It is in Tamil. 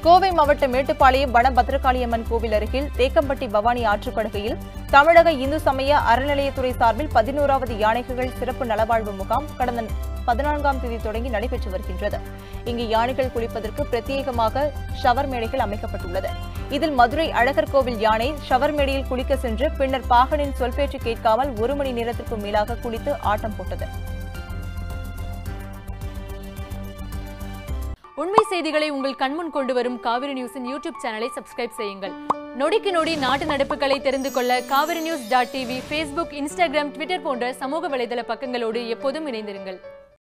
கோவை மாவட்டம் மேட்டுப்பாளையம் வன பத்ரகாளியம்மன் கோவில் அருகில் தேக்கம்பட்டி பவானி ஆற்றுப்படுகையில் தமிழக இந்து சமய அறநிலையத்துறை சார்பில் பதினோராவது யானைகள் சிறப்பு நலவாழ்வு முகாம் கடந்த பதினான்காம் தேதி தொடங்கி நடைபெற்று வருகின்றது இங்கு யானைகள் குளிப்பதற்கு பிரத்யேகமாக ஷவர் மேடைகள் அமைக்கப்பட்டுள்ளது இதில் மதுரை அழகர் கோவில் யானை ஷவர் மேடையில் குளிக்க சென்று பின்னர் பாகனின் சொல் பேச்சு கேட்காமல் ஒரு மணி நேரத்திற்கும் மேலாக குளித்து ஆட்டம் போட்டது உண்மை செய்திகளை உங்கள் கண்முன் கொண்டு வரும் காவிரி நியூஸின் யூடியூப் சேனலை சப்ஸ்கிரைப் செய்யுங்கள் நொடிக்கு நொடி நாட்டு நடப்புகளை தெரிந்து கொள்ள Kaveri news dot TV Facebook Instagram Twitter போன்ற சமூக வலைதள பக்கங்களோடு எப்போதும் இணைந்திருங்கள்